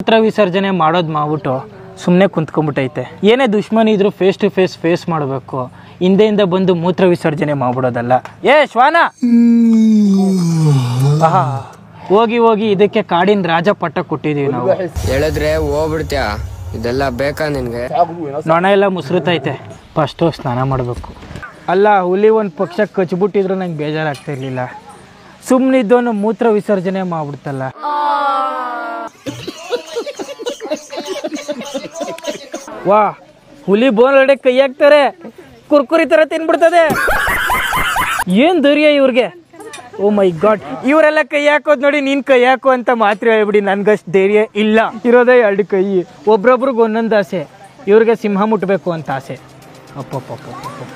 ಮೂತ್ರ ವಿಸರ್ಜನೆ ಮಾಡೋದು ಮಾಡ್ಬಿಟ್ಟು ಸುಮ್ಮನೆ ಕುಂತ್ಕೊಂಡ್ಬಿಟ್ಟೈತೆ ಏನೇ ದುಶ್ಮನಿ ಇದ್ರು ಫೇಸ್ ಟು ಫೇಸ್ ಫೇಸ್ ಮಾಡಬೇಕು ಹಿಂದೆಯಿಂದ ಬಂದು ಮೂತ್ರ ವಿಸರ್ಜನೆ ಮಾಡ್ಬಿಡೋದಲ್ಲ ಏ ಶ್ವಾನ ಆಹಾ ಹೋಗಿ ಹೋಗಿ ಇದಕ್ಕೆ ಕಾಡಿನ ರಾಜ ಪಟ್ಟ ಕೊಟ್ಟಿದೀವಿ ನಾವು ಹೇಳಿದ್ರೆ ಹೋಗ್ಬಿಡ್ತೀಯ ಇದೆಲ್ಲ ಬೇಕಾ ನಿನ್ಗೆ ನೊಣ ಎಲ್ಲ ಮುಸ್ರುತೈತೆ ಫಸ್ಟು ಸ್ನಾನ ಮಾಡಬೇಕು ಅಲ್ಲ ಹುಲಿ ಒಂದು ಪಕ್ಷ ಕಚ್ಬಿಟ್ಟಿದ್ರು ನಂಗೆ ಬೇಜಾರಾಗ್ತಾ ಇರಲಿಲ್ಲ ಸುಮ್ಮನಿದ್ದವನು ಮೂತ್ರ ವಿಸರ್ಜನೆ ಮಾಡ್ಬಿಡ್ತಲ್ಲ ವಾ ಹುಲಿ ಬೋನೊಳಗಡೆ ಕೈ ಹಾಕ್ತಾರೆ ಕುರ್ಕುರಿ ಥರ ತಿನ್ಬಿಡ್ತದೆ ಏನು ಧೈರ್ಯ ಇವ್ರಿಗೆ ಓ ಮೈ ಗಾಡ್ ಇವರೆಲ್ಲ ಕೈ ಹಾಕೋದು ನೋಡಿ ನೀನು ಕೈ ಹಾಕು ಅಂತ ಮಾತ್ರ ಹೇಳ್ಬಿಡಿ ನನ್ಗಷ್ಟು ಧೈರ್ಯ ಇಲ್ಲ ಇರೋದೇ ಎರಡು ಕೈ ಒಬ್ರೊಬ್ರಿಗೆ ಒಂದೊಂದು ಆಸೆ ಇವ್ರಿಗೆ ಸಿಂಹ ಮುಟ್ಟಬೇಕು ಅಂತ ಆಸೆ ಅಪ್ಪಪ್ಪಪ್ಪ